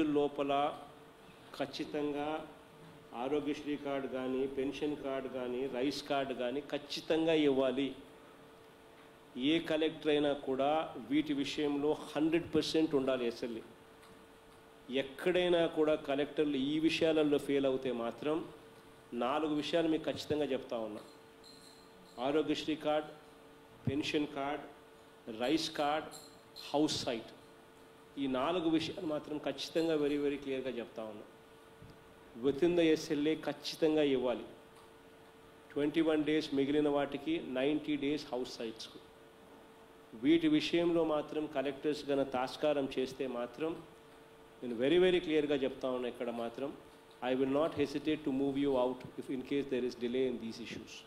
రోజుల లోపల ఖచ్చితంగా ఆరోగ్యశ్రీ కార్డు కానీ పెన్షన్ కార్డు కానీ రైస్ కార్డు కానీ ఖచ్చితంగా ఇవ్వాలి ఏ కలెక్టర్ అయినా కూడా వీటి విషయంలో హండ్రెడ్ పర్సెంట్ ఉండాలి ఎస్ఎల్ఈ ఎక్కడైనా కూడా కలెక్టర్లు ఈ విషయాలలో ఫెయిల్ అవుతే మాత్రం నాలుగు విషయాలు మీకు ఖచ్చితంగా చెప్తా ఉన్నా Aarogyasri card pension card rice card house site ఈ నాలుగు విషయాలు మాత్రం ఖచ్చితంగా వెరీ వెరీ క్లియర్గా చెప్తా ఉన్నా విత్ ఇన్ ద ఎస్ఎల్ఏ ఖచ్చితంగా ఇవ్వాలి ట్వంటీ వన్ డేస్ మిగిలిన వాటికి నైంటీ డేస్ హౌస్ సైట్స్కు వీటి విషయంలో మాత్రం కలెక్టర్స్ గన తాస్కారం చేస్తే మాత్రం నేను వెరీ వెరీ క్లియర్గా చెప్తా ఉన్నా ఇక్కడ మాత్రం I will not hesitate to move you out if in case there is delay in these issues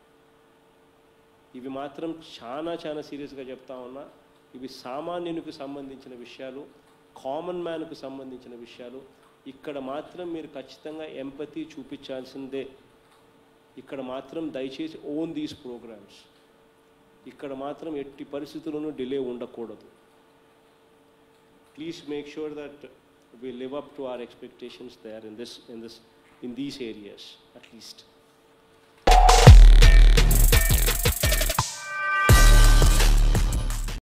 ఇవి మాత్రం చాలా చాలా సీరియస్గా చెప్తా ఉన్నా ఇవి సామాన్యునికి సంబంధించిన విషయాలు కామన్ మ్యాన్కు సంబంధించిన విషయాలు ఇక్కడ మాత్రం మీరు ఖచ్చితంగా ఎంపతి చూపించాల్సిందే ఇక్కడ మాత్రం దయచేసి ఓన్ దీస్ ప్రోగ్రామ్స్ ఇక్కడ మాత్రం ఎట్టి పరిస్థితుల్లోనూ డిలే ఉండకూడదు please make sure that we live up to our expectations there in this in this in these areas at least